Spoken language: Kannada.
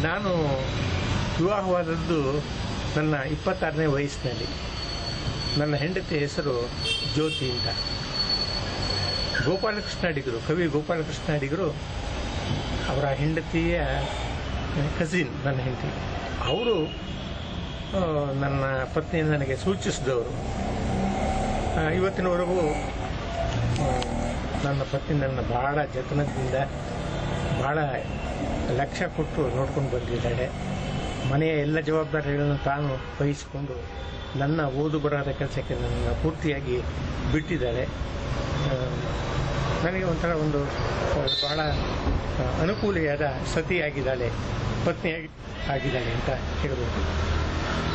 ನಾನು ವಿವಾಹವಾದದ್ದು ನನ್ನ ಇಪ್ಪತ್ತಾರನೇ ವಯಸ್ಸಿನಲ್ಲಿ ನನ್ನ ಹೆಂಡತಿ ಹೆಸರು ಜ್ಯೋತಿ ಅಂತ ಗೋಪಾಲಕೃಷ್ಣ ಅಡಿಗರು ಕವಿ ಗೋಪಾಲಕೃಷ್ಣ ಅಡಿಗರು ಅವರ ಹೆಂಡತಿಯ ಕಸಿನ್ ನನ್ನ ಹೆಂಡತಿ ಅವರು ಆ, ನನ್ನ ಪತ್ನಿ ನನಗೆ ಸೂಚಿಸಿದವರು ಆ, ಇವತ್ತಿನವರೆಗೂ ಆ, ನನ್ನ ಪತ್ನಿ ನನ್ನ ಬಹಳ ಜತನದಿಂದ ಬಹಳ ಲಕ್ಷ್ಯ ಕೊಟ್ಟು ನೋಡ್ಕೊಂಡು ಬಂದಿದ್ದಾಳೆ ಮನೆಯ ಎಲ್ಲ ಜವಾಬ್ದಾರಿಗಳನ್ನು ತಾನು ವಹಿಸಿಕೊಂಡು ನನ್ನ ಓದು ಬರಹದ ಕೆಲಸಕ್ಕೆ ನನ್ನ ಪೂರ್ತಿಯಾಗಿ ಬಿಟ್ಟಿದ್ದಾಳೆ ಆ, ನನಗೆ ಒಂಥರ ಒಂದು ಆ, ಬಹಳ ಆ, ಅನುಕೂಲಿಯಾದ ಸತಿಯಾಗಿದ್ದಾಳೆ ಪತ್ನಿಯಾಗಿ ಆಗಿದ್ದಾಳೆ ಅಂತ ಹೇಳ್ಬೋದು